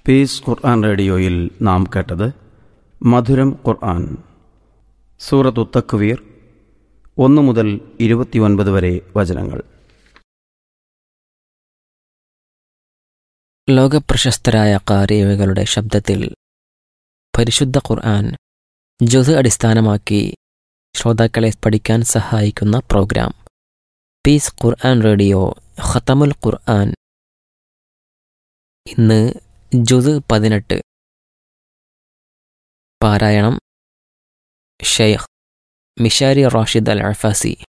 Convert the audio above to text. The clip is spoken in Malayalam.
പീസ് ഖുർആൻ റേഡിയോയിൽ നാം കേട്ടത് മധുരം ഖുർആൻ സൂറത്തു തക്വീർ ഒന്ന് മുതൽ ഇരുപത്തിയൊൻപത് വരെ വചനങ്ങൾ ലോകപ്രശസ്തരായ കാരിയവകളുടെ ശബ്ദത്തിൽ പരിശുദ്ധ ഖുർആൻ ജുസ് അടിസ്ഥാനമാക്കി ശ്രോതാക്കളെ പഠിക്കാൻ സഹായിക്കുന്ന പ്രോഗ്രാം പീസ് ഖുർആൻ റേഡിയോ ഖത്തമുൽ ഖുർആൻ ഇന്ന് ജുസ് പതിനെട്ട് പാരായണം Sheikh Mishary Rashid Al Afasy